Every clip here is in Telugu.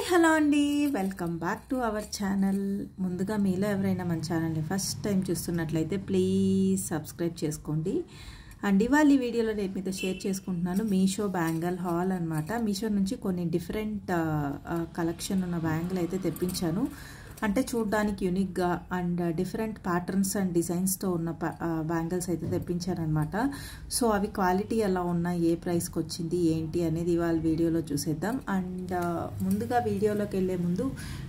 హలో అండి welcome back to our channel ముందుగా మీలో ఎవరైనా మన ఛానల్ని ఫస్ట్ టైం చూస్తున్నట్లయితే ప్లీజ్ సబ్స్క్రైబ్ చేసుకోండి అండ్ ఇవాళ ఈ వీడియోలో నేను మీతో షేర్ చేసుకుంటున్నాను మీషో బ్యాంగల్ హాల్ అనమాట మీషో నుంచి కొన్ని డిఫరెంట్ కలెక్షన్ ఉన్న బ్యాంగిల్ అయితే తెప్పించాను అంటే చూడడానికి యూనిక్గా అండ్ డిఫరెంట్ ప్యాటర్న్స్ అండ్ డిజైన్స్తో ఉన్న బ్యాంగిల్స్ అయితే తెప్పించారనమాట సో అవి క్వాలిటీ ఎలా ఉన్నాయి ఏ ప్రైస్కి వచ్చింది ఏంటి అనేది ఇవాళ వీడియోలో చూసేద్దాం అండ్ ముందుగా వీడియోలోకి వెళ్ళే ముందు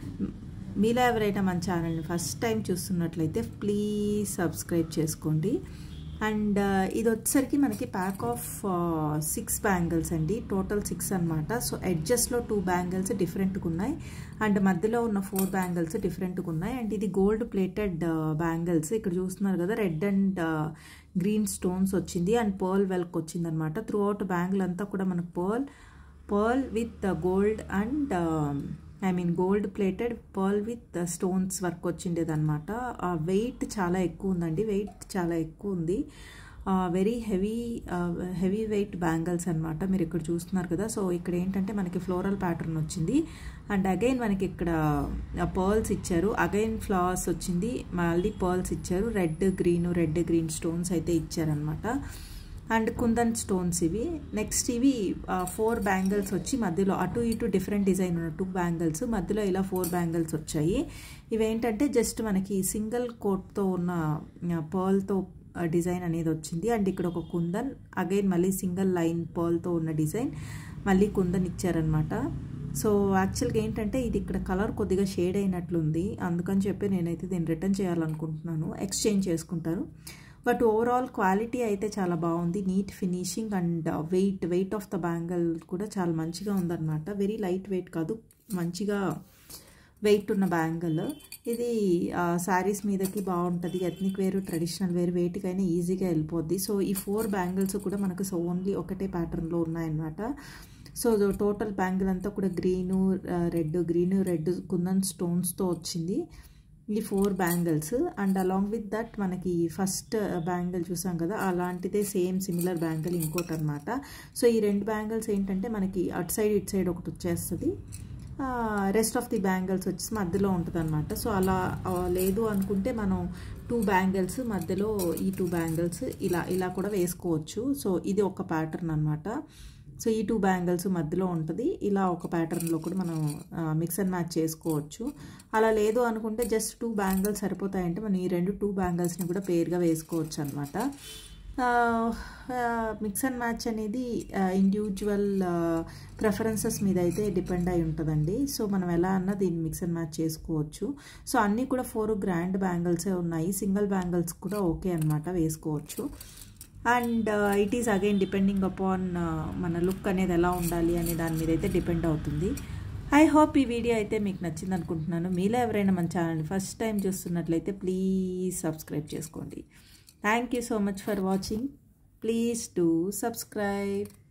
మీలో ఎవరైనా మన ఛానల్ని ఫస్ట్ టైం చూస్తున్నట్లయితే ప్లీజ్ సబ్స్క్రైబ్ చేసుకోండి అండ్ ఇది వచ్చేసరికి మనకి ప్యాక్ ఆఫ్ సిక్స్ బ్యాంగిల్స్ అండి టోటల్ సిక్స్ అనమాట సో ఎడ్జస్ట్లో టూ బ్యాంగిల్స్ డిఫరెంట్గా ఉన్నాయి అండ్ మధ్యలో ఉన్న ఫోర్ బ్యాంగిల్స్ డిఫరెంట్గా ఉన్నాయి అండ్ ఇది గోల్డ్ ప్లేటెడ్ బ్యాంగిల్స్ ఇక్కడ చూస్తున్నారు కదా రెడ్ అండ్ గ్రీన్ స్టోన్స్ వచ్చింది అండ్ పర్ల్ వెల్క్ వచ్చింది అనమాట త్రూ అవుట్ బ్యాంగిల్ అంతా కూడా మనకు pearl pearl with gold and I mean gold plated pearl with stones work వచ్చిండేది అనమాట వెయిట్ చాలా ఎక్కువ ఉందండి వెయిట్ చాలా ఎక్కువ ఉంది very heavy heavy weight bangles అనమాట మీరు ఇక్కడ చూస్తున్నారు కదా సో ఇక్కడ ఏంటంటే మనకి ఫ్లోరల్ ప్యాటర్న్ వచ్చింది అండ్ అగైన్ మనకి ఇక్కడ పర్ల్స్ ఇచ్చారు అగైన్ ఫ్లవర్స్ వచ్చింది మళ్ళీ పర్ల్స్ ఇచ్చారు red green red green stones అయితే ఇచ్చారనమాట అండ్ కుందన్ స్టోన్స్ ఇవి నెక్స్ట్ ఇవి ఫోర్ బ్యాంగిల్స్ వచ్చి మధ్యలో అటు ఇటు డిఫరెంట్ డిజైన్ ఉన్న టూ బ్యాంగిల్స్ మధ్యలో ఇలా ఫోర్ బ్యాంగిల్స్ వచ్చాయి ఇవేంటంటే జస్ట్ మనకి సింగిల్ కోట్తో ఉన్న పర్ల్తో డిజైన్ అనేది వచ్చింది అండ్ ఇక్కడ ఒక కుందన్ అగైన్ మళ్ళీ సింగిల్ లైన్ పర్ల్తో ఉన్న డిజైన్ మళ్ళీ కుందన్ ఇచ్చారనమాట సో యాక్చువల్గా ఏంటంటే ఇది ఇక్కడ కలర్ కొద్దిగా షేడ్ అయినట్లుంది అందుకని చెప్పి నేనైతే దీన్ని రిటర్న్ చేయాలనుకుంటున్నాను ఎక్స్చేంజ్ చేసుకుంటాను బట్ ఓవరాల్ క్వాలిటీ అయితే చాలా బాగుంది neat finishing and weight weight of the bangle కూడా చాలా మంచిగా ఉందన్నమాట వెరీ లైట్ వెయిట్ కాదు మంచిగా వెయిట్ ఉన్న బ్యాంగిల్ ఇది శారీస్ మీదకి బాగుంటుంది ఎథ్నిక్ వేరు ట్రెడిషనల్ వేరు వేటికైనా ఈజీగా వెళ్ళిపోద్ది సో ఈ ఫోర్ బ్యాంగిల్స్ కూడా మనకు సో ఓన్లీ ఒకటే ప్యాటర్న్లో ఉన్నాయన్నమాట సో టోటల్ బ్యాంగిల్ అంతా కూడా green red green red kundan స్టోన్స్తో వచ్చింది ఈ four bangles and along with that మనకి ఫస్ట్ బ్యాంగిల్ చూసాం కదా అలాంటిదే సేమ్ సిమిలర్ బ్యాంగిల్ ఇంకోటి అనమాట సో ఈ రెండు బ్యాంగిల్స్ ఏంటంటే మనకి అటు సైడ్ ఇటు సైడ్ ఒకటి వచ్చేస్తుంది రెస్ట్ ఆఫ్ ది బ్యాంగిల్స్ వచ్చేసి మధ్యలో ఉంటుంది అనమాట సో అలా లేదు అనుకుంటే మనం టూ బ్యాంగిల్స్ మధ్యలో ఈ టూ బ్యాంగిల్స్ ఇలా ఇలా కూడా వేసుకోవచ్చు సో ఇది ఒక ప్యాటర్న్ అనమాట సో ఈ టూ బ్యాంగిల్స్ మధ్యలో ఉంటుంది ఇలా ఒక ప్యాటర్న్లో కూడా మనం మిక్స్ అండ్ మ్యాచ్ చేసుకోవచ్చు అలా లేదు అనుకుంటే జస్ట్ టూ బ్యాంగిల్స్ సరిపోతాయంటే మనం ఈ రెండు టూ బ్యాంగిల్స్ని కూడా పేరుగా వేసుకోవచ్చు అనమాట మిక్స్ అండ్ మ్యాచ్ అనేది ఇండివిజువల్ ప్రిఫరెన్సెస్ మీద అయితే డిపెండ్ అయి ఉంటుందండి సో మనం ఎలా అన్నా దీన్ని మిక్స్ అండ్ మ్యాచ్ చేసుకోవచ్చు సో అన్నీ కూడా ఫోర్ గ్రాండ్ బ్యాంగిల్సే ఉన్నాయి సింగిల్ బ్యాంగిల్స్ కూడా ఓకే అనమాట వేసుకోవచ్చు and it is again depending upon మన లుక్ అనేది ఎలా ఉండాలి అనే దాని మీద అయితే డిపెండ్ అవుతుంది ఐ హోప్ ఈ వీడియో అయితే మీకు నచ్చింది అనుకుంటున్నాను మీలో ఎవరైనా మన ఛానల్ని ఫస్ట్ టైం చూస్తున్నట్లయితే ప్లీజ్ సబ్స్క్రైబ్ చేసుకోండి thank you so much for watching please to subscribe